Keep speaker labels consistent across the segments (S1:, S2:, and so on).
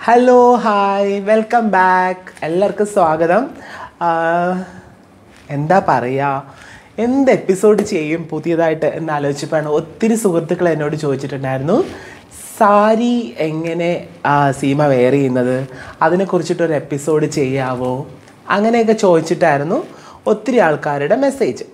S1: Hello hi welcome back എല്ലാവർക്കും സ്വാഗതം ആഹ്, എന്താ പറയുക എന്ത് എപ്പിസോഡ് ചെയ്യും പുതിയതായിട്ട് എന്ന് ആലോചിച്ചപ്പോഴാണ് ഒത്തിരി സുഹൃത്തുക്കൾ എന്നോട് ചോദിച്ചിട്ടുണ്ടായിരുന്നു സാരി എങ്ങനെ ആ, സീമ വെയർ ചെയ്യുന്നത് അതിനെക്കുറിച്ചിട്ടൊരു എപ്പിസോഡ് ചെയ്യാവോ അങ്ങനെയൊക്കെ ചോദിച്ചിട്ടായിരുന്നു ഒത്തിരി ആൾക്കാരുടെ മെസ്സേജ്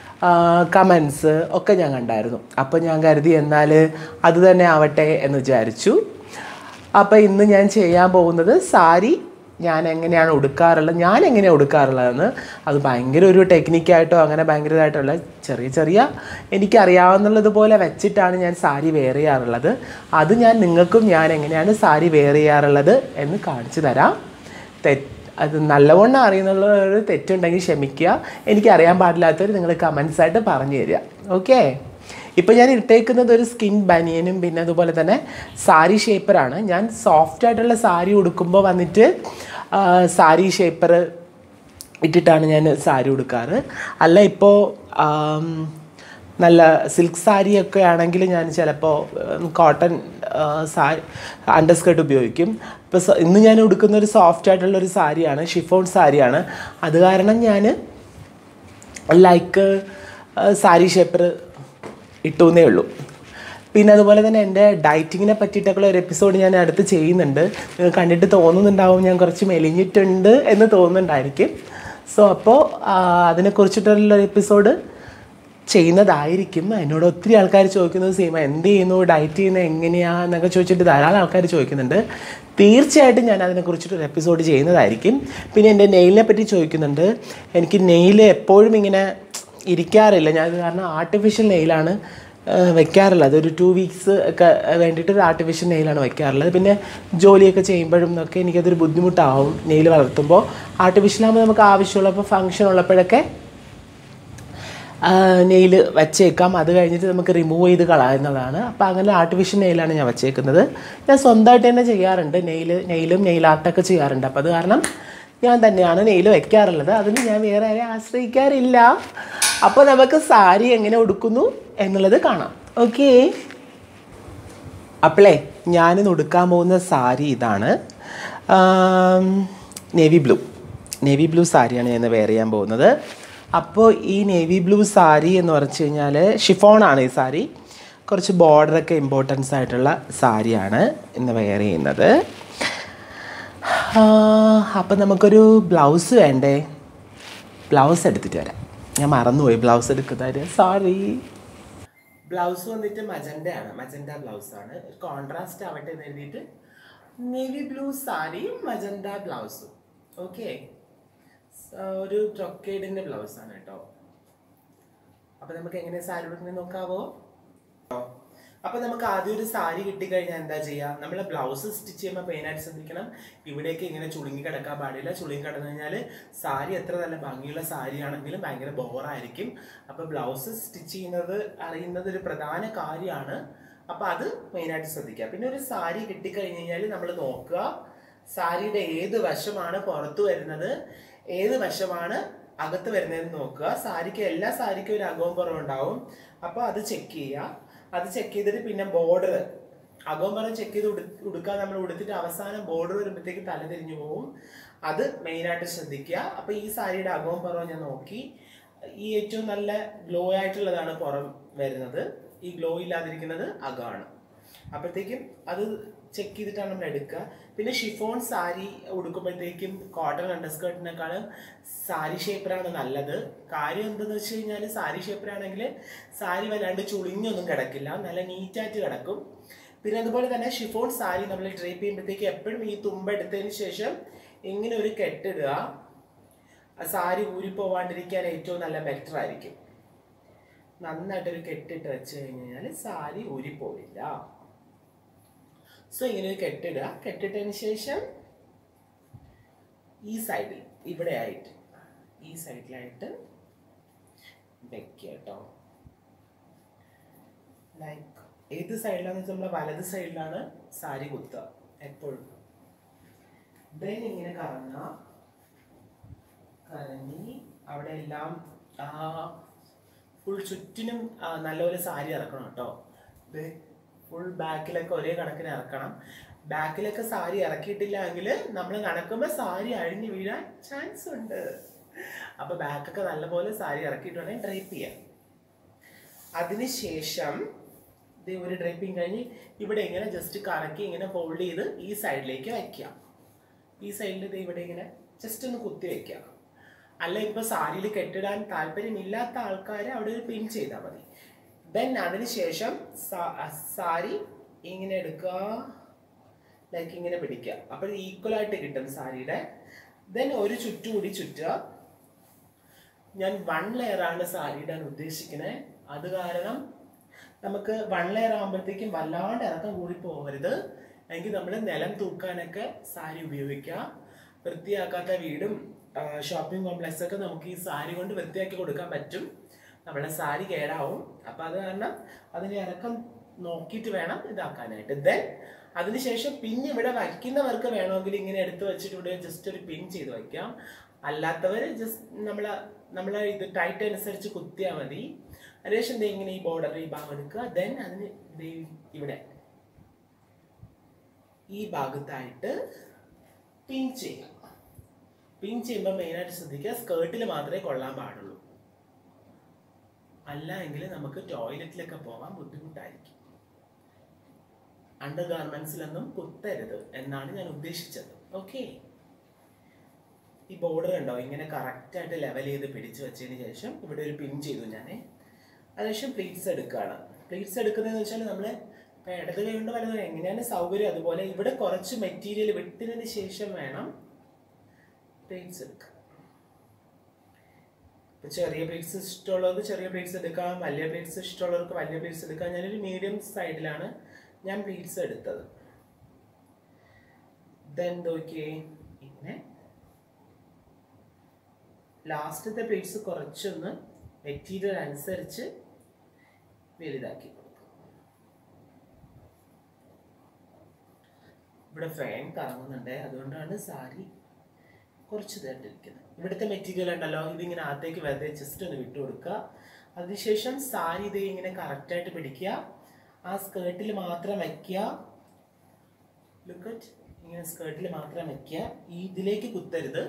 S1: കമൻസ് ഒക്കെ ഞാൻ കണ്ടായിരുന്നു അപ്പോൾ ഞാൻ കരുതി എന്നാൽ അത് തന്നെ ആവട്ടെ എന്ന് വിചാരിച്ചു അപ്പോൾ ഇന്ന് ഞാൻ ചെയ്യാൻ പോകുന്നത് സാരി ഞാൻ എങ്ങനെയാണ് ഉടുക്കാറുള്ളത് ഞാൻ എങ്ങനെയാണ് ഉടുക്കാറുള്ളതെന്ന് അത് ഭയങ്കര ഒരു ടെക്നിക്കായിട്ടോ അങ്ങനെ ഭയങ്കരമായിട്ടുള്ള ചെറിയ ചെറിയ എനിക്കറിയാവുന്നതുപോലെ വെച്ചിട്ടാണ് ഞാൻ സാരി വെയർ ചെയ്യാറുള്ളത് അത് ഞാൻ നിങ്ങൾക്കും ഞാൻ എങ്ങനെയാണ് സാരി വെയർ ചെയ്യാറുള്ളത് എന്ന് കാണിച്ചു തരാം തെറ്റ് അത് നല്ലവണ്ണം അറിയുന്നുള്ള ഒരു തെറ്റുണ്ടെങ്കിൽ ക്ഷമിക്കുക എനിക്കറിയാൻ പാടില്ലാത്തവർ നിങ്ങൾ കമൻസ് ആയിട്ട് പറഞ്ഞു തരിക ഓക്കെ ഇപ്പോൾ ഞാൻ ഇട്ടേക്കുന്നത് ഒരു സ്കിൻ ബനിയനും പിന്നെ അതുപോലെ തന്നെ സാരി ഷേപ്പറാണ് ഞാൻ സോഫ്റ്റ് ആയിട്ടുള്ള സാരി ഉടുക്കുമ്പോൾ വന്നിട്ട് ആ, സാരി ഷേപ്പർ ഇട്ടിട്ടാണ് ഞാൻ സാരി ഉടുക്കാറ് അല്ല ഇപ്പോൾ ആം, നല്ല സിൽക്ക് സാരിയൊക്കെ ആണെങ്കിൽ ഞാൻ ചിലപ്പോൾ കോട്ടൺ സാരി അണ്ടർസ്കേർട്ട് ഉപയോഗിക്കും ഇപ്പോൾ സ- ഇന്ന് ഞാൻ ഉടുക്കുന്ന ഒരു സോഫ്റ്റ് ആയിട്ടുള്ള ഒരു സാരിയാണ് ഷിഫോൺ സാരിയാണ് അത് കാരണം ഞാൻ ലൈക്ക് സാരി ഷേപ്പർ ഇട്ടുന്നേ ഉള്ളൂ പിന്നെ അതുപോലെ തന്നെ എൻ്റെ ഡയറ്റിങ്ങിനെ പറ്റിയിട്ടൊക്കെയുള്ള ഒരു എപ്പിസോഡ് ഞാൻ അടുത്ത് ചെയ്യുന്നുണ്ട് നിങ്ങൾ കണ്ടിട്ട് തോന്നുന്നുണ്ടാവും ഞാൻ കുറച്ച് മെലിഞ്ഞിട്ടുണ്ട് എന്ന് തോന്നുന്നുണ്ടായിരിക്കും സോ അപ്പോൾ അതിനെക്കുറിച്ചിട്ടുള്ള ഒരു എപ്പിസോഡ് ചെയ്യുന്നതായിരിക്കും എന്നോട് ഒത്തിരി ആൾക്കാർ ചോദിക്കുന്നത് സീമ എന്ത് ചെയ്യുന്നു ഡയറ്റ് ചെയ്യുന്നത് എങ്ങനെയാന്നൊക്കെ ചോദിച്ചിട്ട് ധാരാളം ആൾക്കാർ ചോദിക്കുന്നുണ്ട് തീർച്ചയായിട്ടും ഞാൻ അതിനെക്കുറിച്ചിട്ട് ഒരു എപ്പിസോഡ് ചെയ്യുന്നതായിരിക്കും പിന്നെ എൻ്റെ നെയിലിനെ പറ്റി ചോദിക്കുന്നുണ്ട് എനിക്ക് നെയിൽ എപ്പോഴും ഇങ്ങനെ ഇരിക്കാറില്ല ഞാൻ അത് കാരണം ആർട്ടിഫിഷ്യൽ നെയിലാണ് വെക്കാറുള്ളത് ഒരു ടു വീക്സ് ഒക്കെ വേണ്ടിയിട്ട് ഒരു ആർട്ടിഫിഷ്യൽ നെയിലാണ് വെക്കാറുള്ളത് പിന്നെ ജോലിയൊക്കെ ചെയ്യുമ്പോഴും ഒക്കെ എനിക്കതൊരു ബുദ്ധിമുട്ടാവും നെയിൽ വളർത്തുമ്പോൾ ആർട്ടിഫിഷ്യൽ ആകുമ്പോൾ നമുക്ക് ആവശ്യമുള്ളപ്പോൾ ഫങ്ഷൻ ഉള്ളപ്പോഴൊക്കെ നെയിൽ വച്ചേക്കാം അത് കഴിഞ്ഞിട്ട് നമുക്ക് റിമൂവ് ചെയ്ത് കളയുന്നതാണ് അപ്പോൾ അങ്ങനെ ആർട്ടിഫിഷ്യൽ നെയിലാണ് ഞാൻ വച്ചേക്കുന്നത് ഞാൻ സ്വന്തമായിട്ട് തന്നെ ചെയ്യാറുണ്ട് നെയിൽ നെയിലും നെയിൽ ആർട്ടൊക്കെ ചെയ്യാറുണ്ട് അപ്പോൾ അത് കാരണം ഞാൻ തന്നെയാണ് നെയിൽ വെക്കാറുള്ളത് അതിന് ഞാൻ വേറെ ആരെയും ആശ്രയിക്കാറില്ല അപ്പോൾ നമുക്ക് സാരി എങ്ങനെ ഉടുക്കുന്നു എന്നുള്ളത് കാണാം ഓക്കേ അപ്പോളേ ഞാനിന്ന് ഉടുക്കാൻ പോകുന്ന സാരി ഇതാണ് നേവി ബ്ലൂ നേവി ബ്ലൂ സാരിയാണ് ഞാൻ ഇന്ന് വെയർ ചെയ്യാൻ പോകുന്നത് അപ്പോൾ ഈ നേവി ബ്ലൂ സാരി എന്ന് പറഞ്ഞു കഴിഞ്ഞാൽ ഷിഫോണാണ് ഈ സാരി കുറച്ച് ബോർഡറൊക്കെ ഇമ്പോർട്ടൻസ് ആയിട്ടുള്ള സാരിയാണ് ഇന്ന് വെയർ ചെയ്യുന്നത് അപ്പം നമുക്കൊരു ബ്ലൗസ് വേണ്ടേ ബ്ലൗസ് എടുത്തിട്ട് വരാം ഞാൻ മറന്നുപോയി ബ്ലൗസ് എടുക്കുന്നതാര് സോറി ബ്ലൗസ് വന്നിട്ട് മജൻ്റെയാണ് മജൻ്റ ബ്ലൗസാണ് കോൺട്രാസ്റ്റ് ആവട്ടെ എന്ന് എഴുതിയിട്ട് നേവി ബ്ലൂ സാരിയും മജന്ത ബ്ലൗസും ഓക്കെ ഒരു ട്രൊക്കേഡിൻ്റെ ബ്ലൗസാണ് കേട്ടോ അപ്പം നമുക്ക് എങ്ങനെ സാരി ഉടുക്കുന്നത് നോക്കാവോ അപ്പൊ നമുക്ക് ആദ്യം ഒരു സാരി കിട്ടിക്കഴിഞ്ഞാൽ എന്താ ചെയ്യുക നമ്മൾ ബ്ലൗസ് സ്റ്റിച്ച് ചെയ്യുമ്പോൾ മെയിനായിട്ട് ശ്രദ്ധിക്കണം ഇവിടേക്ക് ഇങ്ങനെ ചുളുങ്ങി കിടക്കാൻ പാടില്ല ചുളുങ്ങി കിടന്നു കഴിഞ്ഞാൽ സാരി എത്ര നല്ല ഭംഗിയുള്ള സാരി ആണെങ്കിലും ഭയങ്കര ബോറായിരിക്കും അപ്പൊ ബ്ലൗസ് സ്റ്റിച്ച് ചെയ്യുന്നത് അറിയുന്നത് ഒരു പ്രധാന കാര്യമാണ് അപ്പൊ അത് മെയിനായിട്ട് ശ്രദ്ധിക്കുക പിന്നെ ഒരു സാരി കിട്ടിക്കഴിഞ്ഞ് കഴിഞ്ഞാൽ നമ്മൾ നോക്കുക സാരിയുടെ ഏത് വശമാണ് പുറത്തു വരുന്നത് ഏത് വശമാണ് അകത്ത് വരുന്നതെന്ന് നോക്കുക സാരിക്ക് എല്ലാ സാരിക്കും ഒരു അകവും പുറവും ഉണ്ടാവും അപ്പോൾ അത് ചെക്ക് ചെയ്യുക അത് ചെക്ക് ചെയ്തിട്ട് പിന്നെ ബോർഡർ അകവും പുറം ചെക്ക് ചെയ്ത് ഉടു ഉടുക്കാൻ നമ്മൾ ഉടുത്തിട്ട് അവസാനം ബോർഡർ വരുമ്പോഴത്തേക്ക് തല തിരിഞ്ഞു പോകും അത് മെയിനായിട്ട് ശ്രദ്ധിക്കുക അപ്പോൾ ഈ സാരിയുടെ അകവും പുറവും ഞാൻ നോക്കി ഈ ഏറ്റവും നല്ല ഗ്ലോ ആയിട്ടുള്ളതാണ് പുറം വരുന്നത് ഈ ഗ്ലോ ഇല്ലാതിരിക്കുന്നത് അകമാണ് അപ്പോഴത്തേക്കും അത് ചെക്ക് ചെയ്തിട്ടാണ് നമ്മൾ എടുക്കുക പിന്നെ ഷിഫോൺ സാരി ഉടുക്കുമ്പോഴത്തേക്കും കോട്ടൺ അണ്ടർസ്കേർട്ടിനേക്കാളും സാരി ഷേപ്പറാണ് നല്ലത് കാര്യം എന്തെന്ന് വെച്ച് കഴിഞ്ഞാൽ സാരി ഷേപ്പറാണെങ്കിൽ സാരി വല്ലാണ്ട് ചുളിഞ്ഞൊന്നും കിടക്കില്ല നല്ല നീറ്റായിട്ട് കിടക്കും പിന്നെ അതുപോലെ തന്നെ ഷിഫോൺ സാരി നമ്മൾ ഡ്രേപ്പ് ചെയ്യുമ്പോഴത്തേക്ക് എപ്പോഴും ഈ തുമ്പെടുത്തതിന് ശേഷം ഇങ്ങനെ ഒരു കെട്ടിടുക ആ സാരി ഊരിപ്പോവാണ്ടിരിക്കാൻ ഏറ്റവും നല്ല ബെറ്റർ ആയിരിക്കും നന്നായിട്ടൊരു കെട്ടിട്ട് വെച്ച് കഴിഞ്ഞാൽ സാരി ഊരിപ്പോവില്ല സോ ഇങ്ങനെ ഒരു കെട്ടിടുക കെട്ടിട്ടതിന് ശേഷം ഈ സൈഡിൽ ഇവിടെ ആയിട്ട് ഈ സൈഡിലായിട്ട് വെക്കുക കേട്ടോ ലൈക്ക് ഏത് സൈഡിലാന്ന് വെച്ചാൽ നമ്മളെ വലത് സൈഡിലാണ് സാരി കുത്തുക എപ്പോഴും ദെൻ ഇങ്ങനെ കറങ്ങുക കറങ്ങി അവിടെ എല്ലാം ഫുൾ ചുറ്റിനും ആ, നല്ലപോലെ സാരി ഇറക്കണം കേട്ടോ ഫുൾ ബാക്കിലൊക്കെ ഒരേ കണക്കിന് ഇറക്കണം ബാക്കിലൊക്കെ സാരി ഇറക്കിയിട്ടില്ല എങ്കിൽ നമ്മൾ നടക്കുമ്പോൾ സാരി അഴിഞ്ഞു വീഴാൻ ചാൻസ് ഉണ്ട് അപ്പൊ ബാക്കൊക്കെ നല്ലപോലെ സാരി ഇറക്കിയിട്ടുണ്ടെങ്കിൽ ഡ്രൈപ്പ് ചെയ്യാം അതിനുശേഷം ഇത് ഒരു ഡ്രൈപ്പിംഗ് കഴിഞ്ഞ് ഇവിടെ ഇങ്ങനെ ജസ്റ്റ് കറക്കി ഇങ്ങനെ ഫോൾഡ് ചെയ്ത് ഈ സൈഡിലേക്ക് വയ്ക്കാം ഈ സൈഡിൽ ഇത് ഇവിടെ ഇങ്ങനെ ജസ്റ്റ് ഒന്ന് കുത്തി വെക്കാം അല്ല ഇപ്പൊ സാരിയിൽ കെട്ടിടാൻ താല്പര്യമില്ലാത്ത ആൾക്കാർ അവിടെ ഒരു പിൻ ചെയ്താൽ മതി ദെൻ അതിനുശേഷം സാരി ഇങ്ങനെ എടുക്കുക ലൈക്ക് ഇങ്ങനെ പിടിക്കുക അപ്പോൾ ഈക്വൽ ആയിട്ട് കിട്ടും സാരിയുടെ ദെൻ ഒരു ചുറ്റുകൂടി ചുറ്റുക ഞാൻ വൺ ലെയർ ആണ് സാരി ഇടാൻ ഉദ്ദേശിക്കുന്നത് അത് കാരണം നമുക്ക് വൺ ലെയർ ആകുമ്പോഴത്തേക്കും വല്ലാണ്ട് ഇറക്കം കൂടി പോകരുത് എങ്കിൽ നമ്മൾ നിലം തൂക്കാനൊക്കെ സാരി ഉപയോഗിക്കുക വൃത്തിയാക്കാത്ത വീടും ഷോപ്പിംഗ് കോംപ്ലക്സ് ഒക്കെ നമുക്ക് ഈ സാരി കൊണ്ട് വൃത്തിയാക്കി കൊടുക്കാൻ പറ്റും നമ്മളെ സാരി കേടാവും അപ്പം അത് കാരണം അതിന് ഇറക്കം നോക്കിയിട്ട് വേണം ഇതാക്കാനായിട്ട് ദെൻ അതിനുശേഷം പിൻ ഇവിടെ വയ്ക്കുന്നവർക്ക് വേണമെങ്കിൽ ഇങ്ങനെ എടുത്ത് വെച്ചിട്ട് ഇവിടെ ജസ്റ്റ് ഒരു പിൻ ചെയ്ത് വയ്ക്കാം അല്ലാത്തവർ ജസ്റ്റ് നമ്മളെ നമ്മളെ ഇത് ടൈറ്റ് അനുസരിച്ച് കുത്തിയാൽ മതി അതിനുശേഷം ദേ ഇങ്ങനെ ഈ ബോർഡർ ഈ ഭാഗം എടുക്കുക ദെൻ അതിന് ദേ ഇവിടെ ഈ ഭാഗത്തായിട്ട് പിൻ ചെയ്യാം പിൻ ചെയ്യുമ്പോൾ മെയിനായിട്ട് ശ്രദ്ധിക്കുക സ്കേർട്ടിൽ മാത്രമേ കൊള്ളാൻ പാടുള്ളൂ അല്ല എങ്കിൽ നമുക്ക് ടോയ്ലറ്റിലൊക്കെ പോകാൻ ബുദ്ധിമുട്ടായിരിക്കും അണ്ടർ ഗാർമെന്റ്സിലൊന്നും കുത്തരുത് എന്നാണ് ഞാൻ ഉദ്ദേശിച്ചത് ഓക്കെ ഈ ബോർഡർ ഉണ്ടോ ഇങ്ങനെ കറക്റ്റ് ആയിട്ട് ലെവൽ ചെയ്ത് പിടിച്ചു വെച്ചതിന് ശേഷം ഇവിടെ ഒരു പിൻ ചെയ്തു ഞാൻ അതിനുശേഷം പ്ലീറ്റ്സ് എടുക്കുകയാണ് പ്ലീറ്റ്സ് എടുക്കുന്നതെന്ന് വെച്ചാൽ നമ്മൾ ഇപ്പം ഇടത് കൈ കൊണ്ട് വലത് കൈ എങ്ങനെയാണ് സൗകര്യം അതുപോലെ ഇവിടെ കുറച്ച് മെറ്റീരിയൽ വിട്ടതിന് ശേഷം വേണം പ്ലീറ്റ്സ് എടുക്കാൻ ഇപ്പൊ ചെറിയ പ്ലേറ്റ്സ് ഇഷ്ടമുള്ളവർക്ക് ചെറിയ പ്ലേറ്റ്സ് എടുക്കാം വലിയ പ്ലേറ്റ്സ് ഇഷ്ടമുള്ളവർക്ക് വലിയ പ്ലേറ്റ്സ് എടുക്കാം ഞാനൊരു മീഡിയം സൈഡിലാണ് ഞാൻ പ്ലേറ്റ്സ് എടുത്തത് ദെൻ നോക്കിയേ ഇങ്ങനെ ലാസ്റ്റത്തെ പ്ലേറ്റ്സ് കുറച്ചൊന്ന് മെറ്റീരിയൽ അനുസരിച്ച് വലുതാക്കി കൊടുക്കും ഇവിടെ ഫാൻ കറങ്ങുന്നുണ്ട് അതുകൊണ്ടാണ് സാരി കുറച്ച് തേണ്ടിരിക്കുന്നത് ഇവിടുത്തെ മെറ്റീരിയൽ ഉണ്ടല്ലോ ഇതിങ്ങനെ അകത്തേക്ക് വെറുതെ ജസ്റ്റ് ഒന്ന് വിട്ടു കൊടുക്കുക അതിനുശേഷം സാരി ഇത് ഇങ്ങനെ കറക്റ്റായിട്ട് പിടിക്കുക ആ സ്കേർട്ടിൽ മാത്രം വയ്ക്കുക ലുക്കറ്റ് ഇങ്ങനെ സ്കേർട്ടിൽ മാത്രം വയ്ക്കുക ഈ ഇതിലേക്ക് കുത്തരുത്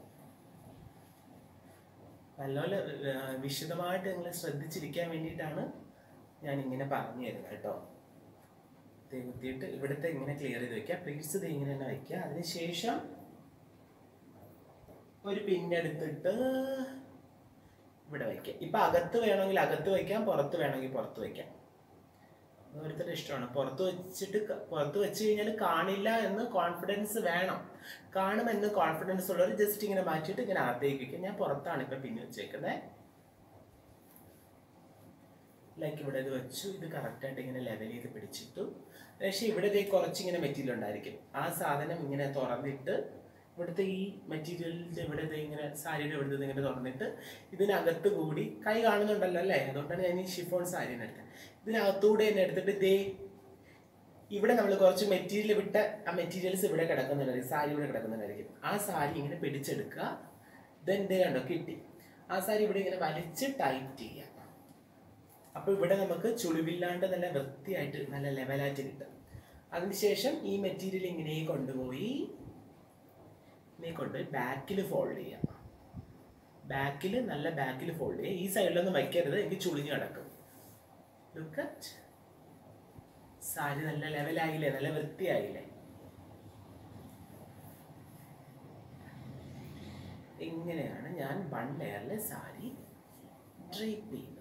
S1: നല്ലപോലെ ആ, വിശദമായിട്ട് നിങ്ങൾ ശ്രദ്ധിച്ചിരിക്കാൻ വേണ്ടിയിട്ടാണ് ഞാൻ ഇങ്ങനെ പറഞ്ഞു തരുന്നത് കേട്ടോ ഇത് കുത്തിയിട്ട് ഇവിടുത്തെ ഇങ്ങനെ ക്ലിയർ ചെയ്ത് വെക്കുക പ്ലീറ്റ്സ് ഇത് ഇങ്ങനെ തന്നെ വയ്ക്കുക അതിനുശേഷം ഒരു പിന്നെടുത്തിട്ട് ഇവിടെ വയ്ക്കാം ഇപ്പൊ അകത്ത് വേണമെങ്കിൽ അകത്ത് വയ്ക്കാം പുറത്ത് വേണമെങ്കിൽ പുറത്ത് വയ്ക്കാം ഓരോരുത്തരുടെ ഇഷ്ടമാണ് പുറത്ത് വെച്ചിട്ട് ക- പുറത്ത് വെച്ച് കഴിഞ്ഞാൽ കാണില്ല എന്ന് കോൺഫിഡൻസ് വേണം കാണുമെന്ന് കോൺഫിഡൻസ് ഉള്ളവർ ജസ്റ്റ് ഇങ്ങനെ മാറ്റിയിട്ട് ഇങ്ങനെ അകത്തേക്ക് വയ്ക്കും ഞാൻ പുറത്താണ് ഇപ്പൊ പിന്നെ വെച്ചേക്കുന്നത് ലൈക്ക് ഇവിടെ ഇത് വെച്ചു ഇത് കറക്റ്റായിട്ട് ഇങ്ങനെ ലെവൽ ചെയ്ത് പിടിച്ചിട്ടു പക്ഷേ ഇവിടെ ദേ കുറച്ചിങ്ങനെ മെറ്റീരിയൽ ഉണ്ടായിരിക്കും ആ സാധനം ഇങ്ങനെ തുറന്നിട്ട് ഇവിടുത്തെ ഈ മെറ്റീരിയലിന്റെ ഇവിടെ ദേ ഇങ്ങനെ സാരിയുടെ ഇവിടുത്തെ ഇത് ഇങ്ങനെ തുറന്നിട്ട് ഇതിനകത്ത് കൂടി കൈ കാണുന്നുണ്ടല്ലോ അല്ലേ അതുകൊണ്ടാണ് ഞാൻ ഈ ഷിഫോൺ സാരിനെ എടുത്തത് ഇതിനകത്തൂടെ തന്നെ എടുത്തിട്ട് ദേ ഇവിടെ നമ്മൾ കുറച്ച് മെറ്റീരിയൽ വിട്ട ആ മെറ്റീരിയൽസ് ഇവിടെ കിടക്കുന്നുണ്ടായിരിക്കും സാരി ഇവിടെ കിടക്കുന്നുണ്ടായിരിക്കും ആ സാരി ഇങ്ങനെ പിടിച്ചെടുക്കുക ദെൻ ദേ കണ്ടോ കിട്ടി ആ സാരി ഇവിടെ ഇങ്ങനെ വലിച്ച് ടൈറ്റ് ചെയ്യുക അപ്പൊ ഇവിടെ നമുക്ക് ചുളിവില്ലാണ്ട് നല്ല വൃത്തിയായിട്ട് നല്ല ലെവലായിട്ട് കിട്ടും അതിനുശേഷം ഈ മെറ്റീരിയൽ ഇങ്ങനെ കൊണ്ടുപോയി ഇങ്ങനെ കൊണ്ടുപോയി ബാക്കിൽ ഫോൾഡ് ചെയ്യാം ബാക്കിൽ നല്ല ബാക്കിൽ ഫോൾഡ് ചെയ്യുക ഈ സൈഡിലൊന്നും വയ്ക്കരുത് എനിക്ക് ചുളിഞ്ഞ് കിടക്കും ലുക്ക് അറ്റ് സാരി നല്ല ലെവലായില്ലേ നല്ല വൃത്തിയായില്ലേ ഇങ്ങനെയാണ് ഞാൻ വൺ ലെയറിലെ സാരി ഡ്രേപ്പ് ചെയ്യുന്നത്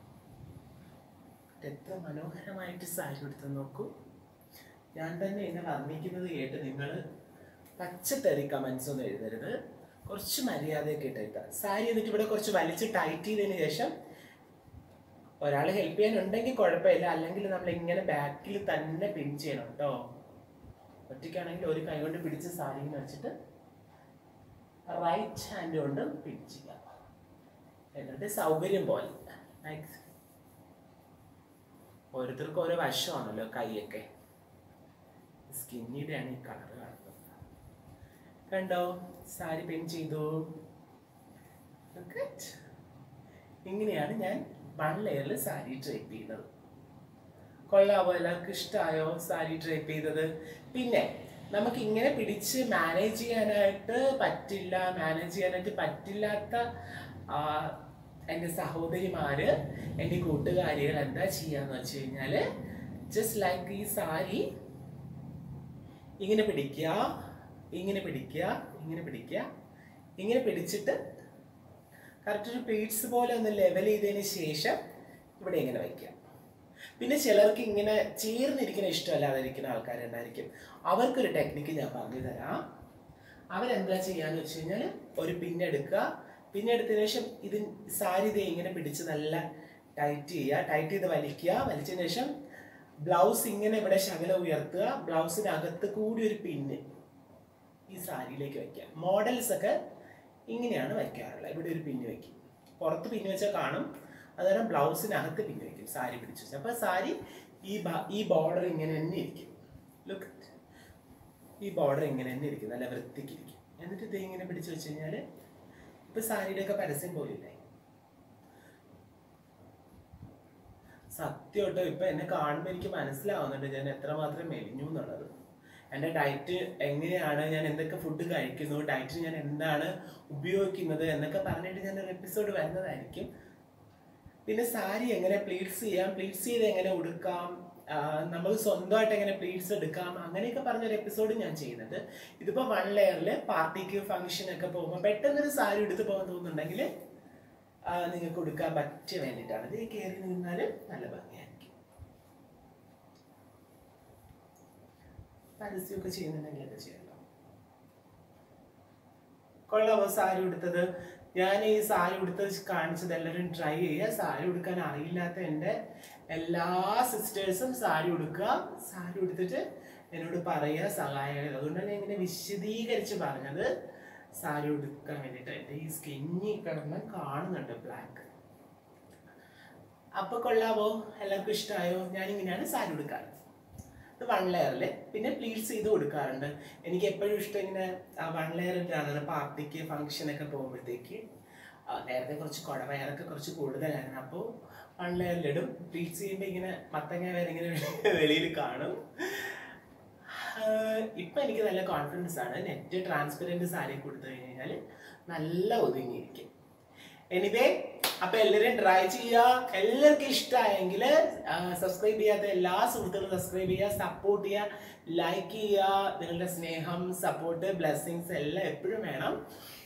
S1: എത്ര മനോഹരമായിട്ട് സാരി എടുത്ത് നോക്കൂ ഞാൻ തന്നെ എന്നെ വർണ്ണിക്കുന്നത് കേട്ട് നിങ്ങൾ പച്ചത്തരി കമൻസ് ഒന്നും എഴുതരുത് കുറച്ച് മര്യാദയൊക്കെ ഇട്ടേക്ക സാരി എന്നിട്ട് ഇവിടെ കുറച്ച് വലിച്ച് ടൈറ്റ് ചെയ്തതിന് ശേഷം ഒരാൾ ഹെൽപ്പ് ചെയ്യാനുണ്ടെങ്കിൽ കുഴപ്പമില്ല അല്ലെങ്കിൽ നമ്മൾ ഇങ്ങനെ ബാക്കിൽ തന്നെ പിൻ ചെയ്യണം കേട്ടോ ഒറ്റയ്ക്കാണെങ്കിൽ ഒരു കൈ കൊണ്ട് പിടിച്ച് സാരി ഇങ്ങനെ വെച്ചിട്ട് റൈറ്റ് ഹാൻഡ് കൊണ്ട് പിൻ ചെയ്യാം എന്നിട്ട് സൗകര്യം പോലെ ലൈക്ക് ഓരോരുത്തർക്കും ഓരോ വശമാണല്ലോ കൈയൊക്കെ സ്കിന്നിയുടെയാണ് ഈ കളർ കാണുന്നത് കണ്ടോ സാരി പിൻ ചെയ്തു Look at. ഇങ്ങനെയാണ് ഞാൻ വൺ ലെയറിൽ സാരി ഡ്രൈപ്പ് ചെയ്യുന്നത് കൊള്ളാവോ എല്ലാവർക്കും ഇഷ്ടമായോ സാരി ഡ്രേപ്പ് ചെയ്തത് പിന്നെ നമുക്ക് ഇങ്ങനെ പിടിച്ച് മാനേജ് ചെയ്യാനായിട്ട് പറ്റില്ല മാനേജ് ചെയ്യാനായിട്ട് പറ്റില്ലാത്ത ആ, എൻ്റെ സഹോദരിമാര് എൻ്റെ കൂട്ടുകാരികൾ എന്താ ചെയ്യാന്ന് വെച്ച് കഴിഞ്ഞാല് ജസ്റ്റ് ലൈക്ക് ഈ സാരി ഇങ്ങനെ പിടിക്കുക ഇങ്ങനെ പിടിക്കുക ഇങ്ങനെ പിടിക്കുക ഇങ്ങനെ പിടിച്ചിട്ട് കറക്റ്റ് ഒരു പ്ലേറ്റ്സ് പോലെ ഒന്ന് ലെവൽ ചെയ്തതിന് ശേഷം ഇവിടെ ഇങ്ങനെ വയ്ക്കുക പിന്നെ ചിലർക്ക് ഇങ്ങനെ ചേർന്നിരിക്കുന്ന ഇഷ്ടമല്ലാതിരിക്കുന്ന ആൾക്കാരുണ്ടായിരിക്കും അവർക്കൊരു ടെക്നിക്ക് ഞാൻ പറഞ്ഞു തരാം അവരെന്താ ചെയ്യാന്ന് വെച്ച് കഴിഞ്ഞാൽ ഒരു പിന്നെടുക്കുക പിന്നെടുത്തതിന് ശേഷം ഇത് സാരി ദേ ഇങ്ങനെ പിടിച്ച് നല്ല ടൈറ്റ് ചെയ്യുക ടൈറ്റ് ചെയ്ത് വലിക്കുക വലിച്ചതിന് ശേഷം ബ്ലൗസ് ഇങ്ങനെ ഇവിടെ ശകലം ഉയർത്തുക ബ്ലൗസിനകത്ത് കൂടി ഒരു പിന്ന് ഈ സാരിയിലേക്ക് വയ്ക്കുക മോഡൽസ് ഒക്കെ ഇങ്ങനെയാണ് വയ്ക്കാറുള്ളത് ഇവിടെ ഒരു പിന്ന് വയ്ക്കും പുറത്ത് പിന്ന് വെച്ചാൽ കാണും അതുകാരണം ബ്ലൗസിനകത്ത് പിന്ന് വയ്ക്കും സാരി പിടിച്ച് വെച്ചാൽ അപ്പോൾ സാരി ഈ ബ- ഈ ബോർഡർ ഇങ്ങനെ തന്നെ ഇരിക്കും ലുക്ക് ഈ ബോർഡർ ഇങ്ങനെ തന്നെ ഇരിക്കും നല്ല വൃത്തിക്ക് ഇരിക്കും എന്നിട്ട് ഇത് ഇങ്ങനെ പിടിച്ച് വെച്ച് കഴിഞ്ഞാൽ ഇപ്പൊ സാരിയുടെ ഒക്കെ പരസ്യം പോലില്ലേ സത്യം കേട്ടോ ഇപ്പൊ എന്നെ കാണുമ്പോൾ എനിക്ക് മനസ്സിലാവുന്നുണ്ട് ഞാൻ എത്രമാത്രം മെലിഞ്ഞു എന്നുള്ളത് എൻ്റെ ഡയറ്റ് എങ്ങനെയാണ് ഞാൻ എന്തൊക്കെ ഫുഡ് കഴിക്കുന്നു ഡയറ്റിൽ ഞാൻ എന്താണ് ഉപയോഗിക്കുന്നത് എന്നൊക്കെ പറഞ്ഞിട്ട് ഞാൻ ഒരു എപ്പിസോഡ് വരുന്നതായിരിക്കും പിന്നെ സാരി എങ്ങനെ പ്ലീറ്റ്സ് ചെയ്യാം പ്ലീറ്റ്സ് ചെയ്ത് എങ്ങനെ ഉടുക്കാം നമ്മൾ സ്വന്തമായിട്ട് എങ്ങനെ പ്ലീറ്റ്സ് എടുക്കാം അങ്ങനെയൊക്കെ പറഞ്ഞൊരു എപ്പിസോഡ് ഞാൻ ചെയ്യുന്നുണ്ട് ഇതിപ്പോൾ വൺ ലെയറിൽ പാർട്ടിക്ക് ഫംഗ്ഷൻ ഒക്കെ പോകുമ്പോൾ പെട്ടെന്നൊരു സാരി എടുത്ത് പോകാൻ തോന്നുന്നുണ്ടെങ്കിൽ നിങ്ങൾക്ക് കൊടുക്കാൻ പറ്റിയ വേണ്ടിയിട്ടാണ് ഇത് കയറി നിന്നാൽ നല്ല ഭംഗിയായിരിക്കും പരസ്യമൊക്കെ ചെയ്യുന്നുണ്ടെങ്കിൽ അത് ചെയ്യാമല്ലോ കൊള്ളാമോ സാരി ഉടുത്തത് ഞാൻ ഈ സാരി ഉടുത്തത് കാണിച്ചത് എല്ലാവരും ട്രൈ ചെയ്യുക സാരി ഉടുക്കാൻ അറിയില്ലാത്ത എൻ്റെ എല്ലാ സിസ്റ്റേഴ്സും സാരി ഉടുക്കുക സാരി ഉടുത്തിട്ട് എന്നോട് പറയുക സഹായം അതുകൊണ്ടാണ് ഞാൻ ഇങ്ങനെ വിശദീകരിച്ച് പറഞ്ഞത് സാരി ഉടുക്കാൻ വേണ്ടിയിട്ട് എൻ്റെ ഈ സ്കിന്നി കിടന്ന് കാണുന്നുണ്ട് ബ്ലാക്ക് അപ്പൊ കൊള്ളാവോ എല്ലാവർക്കും ഇഷ്ടമായോ ഞാനിങ്ങനെയാണ് സാരി ഉടുക്കാറ് ഇത് വൺ ലെയറിൽ പിന്നെ പ്ലീറ്റ്സ് ചെയ്ത് കൊടുക്കാറുണ്ട് എനിക്ക് എപ്പോഴും ഇഷ്ടം ഇങ്ങനെ വൺ ലെയർ ഇട്ടാണ് പാർട്ടിക്ക് ഫംഗ്ഷനൊക്കെ പോകുമ്പോഴത്തേക്ക് ആ, നേരത്തെ കുറച്ച് കുടവയറൊക്കെ കുറച്ച് കൂടുതലായിരുന്നു അപ്പോൾ വൺ ലെയറിലിടും പ്ലീറ്റ്സ് ചെയ്യുമ്പോൾ ഇങ്ങനെ മത്തങ്ങ വേറെ ഇങ്ങനെ വെളിയിൽ കാണും ആഹ് ഇപ്പൊ എനിക്ക് നല്ല കോൺഫിഡൻസ് ആണ് നെറ്റ് ട്രാൻസ്പെറൻറ്റ് സാരി കൊടുത്തു കഴിഞ്ഞാൽ നല്ല ഒതുങ്ങിയിരിക്കും എനിവേ അപ്പൊ എല്ലാവരും ട്രൈ ചെയ്യുക എല്ലാവർക്കും ഇഷ്ടമായെങ്കിൽ സബ്സ്ക്രൈബ് ചെയ്യാത്ത എല്ലാ സുഹൃത്തുക്കളും സബ്സ്ക്രൈബ് ചെയ്യുക സപ്പോർട്ട് ചെയ്യുക ലൈക്ക് ചെയ്യുക നിങ്ങളുടെ സ്നേഹം സപ്പോർട്ട് ബ്ലെസ്സിങ്സ് എല്ലാം എപ്പോഴും വേണം